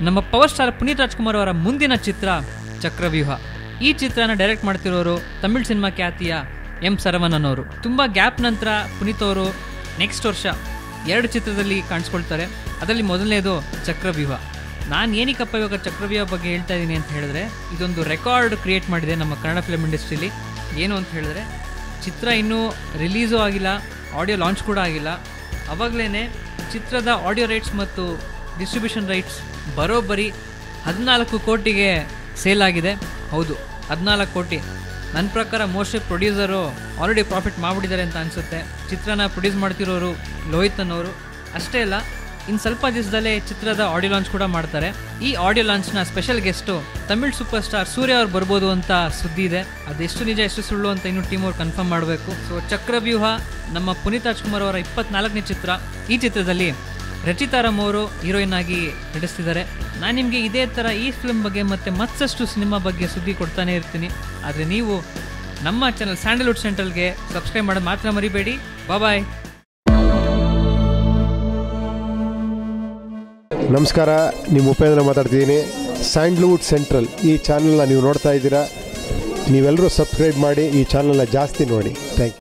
ನಮ್ಮ power star Puneeth Rajkumar ಅವರ ಮುಂದಿನ ಚಿತ್ರ ಚಕ್ರವ್ಯೂಹ ಈ ಚಿತ್ರನ ಡೈರೆಕ್ಟ್ ಮಾಡ್ತಿರೋರು ತಮಿಳ್ ಸಿನಿಮಾ ಖ್ಯಾತಿಯ ಎಂ ಸರವಣನ್ ಅವರು ತುಂಬ ಗ್ಯಾಪ್ ನಂತರ ಪುನೀತ್ ಅವರು ನೆಕ್ಸ್ಟ್ ವರ್ಷ ಎರಡು ಚಿತ್ರದಲ್ಲಿ ಕಾಣಿಸ್ಕೊಳ್ತಾರೆ ಅದರಲ್ಲಿ ಮೊದಲನೇದು ಚಕ್ರವ್ಯೂಹ ನಾನು ಏನಕ್ಕಪ್ಪ ಇವಾಗ ಚಕ್ರವ್ಯೂಹ ಬಗ್ಗೆ ಹೇಳ್ತಾ ಇದ್ದೀನಿ ಅಂತ ಹೇಳಿದ್ರೆ ಇದೊಂದು ರೆಕಾರ್ಡ್ ಕ್ರಿಯೇಟ್ ಮಾಡಿದೆ ನಮ್ಮ ಕನ್ನಡ ಫಿಲ್ಮ್ ಇಂಡಸ್ಟ್ರಿಲಿ ಏನು ಅಂತ ಹೇಳಿದ್ರೆ ಚಿತ್ರ ಇನ್ನೂ ರಿಲೀಸು ಆಗಿಲ್ಲ ಆಡಿಯೋ ಲಾಂಚ್ ಕೂಡ ಆಗಿಲ್ಲ ಅವಾಗಲೇ ಚಿತ್ರದ ಆಡಿಯೋ ರೈಟ್ಸ್ ಮತ್ತು ಡಿಸ್ಟ್ರಿಬ್ಯೂಷನ್ ರೈಟ್ಸ್ ಬರೋಬ್ಬರಿ ಹದಿನಾಲ್ಕು ಕೋಟಿಗೆ ಸೇಲ್ ಆಗಿದೆ ಹೌದು ಹದಿನಾಲ್ಕು ಕೋಟಿ ನನ್ನ ಪ್ರಕಾರ ಮೋಸ್ಟ್ಲಿ ಪ್ರೊಡ್ಯೂಸರು ಆಲ್ರೆಡಿ ಪ್ರಾಫಿಟ್ ಮಾಡಿಬಿಟ್ಟಿದ್ದಾರೆ ಅಂತ ಅನಿಸುತ್ತೆ ಚಿತ್ರನ ಪ್ರೊಡ್ಯೂಸ್ ಮಾಡ್ತಿರೋರು ಲೋಹಿತ್ ಅನ್ನೋರು ಅಷ್ಟೇ ಅಲ್ಲ ಇನ್ನು ಸ್ವಲ್ಪ ದಿವಸದಲ್ಲೇ ಚಿತ್ರದ ಆಡಿಯೋ ಲಾಂಚ್ ಕೂಡ ಮಾಡ್ತಾರೆ ಈ ಆಡಿಯೋ ಲಾಂಚ್ನ special guest Tamil super star Surya ಅವ್ರು ಬರ್ಬೋದು ಅಂತ ಸುದ್ದಿ ಇದೆ ಅದೆಷ್ಟು ನಿಜ ಎಷ್ಟು ಸುಳ್ಳು ಅಂತ ಇನ್ನು ಟೀಮ್ ಅವ್ರು ಕನ್ಫರ್ಮ್ ಮಾಡಬೇಕು ಸೊ ಚಕ್ರವ್ಯೂಹ ನಮ್ಮ ಪುನೀತ್ ರಾಜ್ಕುಮಾರ್ ಅವರ ಇಪ್ಪತ್ನಾಲ್ಕನೇ ಚಿತ್ರ ಈ ಚಿತ್ರದಲ್ಲಿ ರಚಿತಾ ರಾಮ್ ಅವರು ಹೀರೋಯಿನ್ ಆಗಿ ನಟಿಸ್ತಿದ್ದಾರೆ ನಾನು ನಿಮಗೆ ಇದೇ ಥರ ಈ ಫಿಲ್ಮ್ ಬಗ್ಗೆ ಮತ್ತು ಮತ್ತಷ್ಟು ಸಿನಿಮಾ ಬಗ್ಗೆ ಸುದ್ದಿ ಕೊಡ್ತಾನೆ ಇರ್ತೀನಿ ಆದರೆ ನೀವು ನಮ್ಮ ಚಾನಲ್ ಸ್ಯಾಂಡಲ್ವುಡ್ ಸೆಂಟ್ರಲ್ಗೆ ಸಬ್ಸ್ಕ್ರೈಬ್ ಮಾಡೋದು ಮಾತ್ರ ಮರಿಬೇಡಿ ಬಾಯ್ ನಮಸ್ಕಾರ ನಿಮ್ಮ ಉಪೇಂದ್ರ ಮಾತಾಡ್ತಿದ್ದೀನಿ ಸ್ಯಾಂಡ್ಲ್ವುಡ್ ಸೆಂಟ್ರಲ್ ಈ ಚಾನಲ್ನ ನೀವು ನೋಡ್ತಾ ಇದ್ದೀರಾ ನೀವೆಲ್ಲರೂ ಸಬ್ಸ್ಕ್ರೈಬ್ ಮಾಡಿ ಈ ಚಾನಲ್ನ ಜಾಸ್ತಿ ನೋಡಿ ಥ್ಯಾಂಕ್ ಯು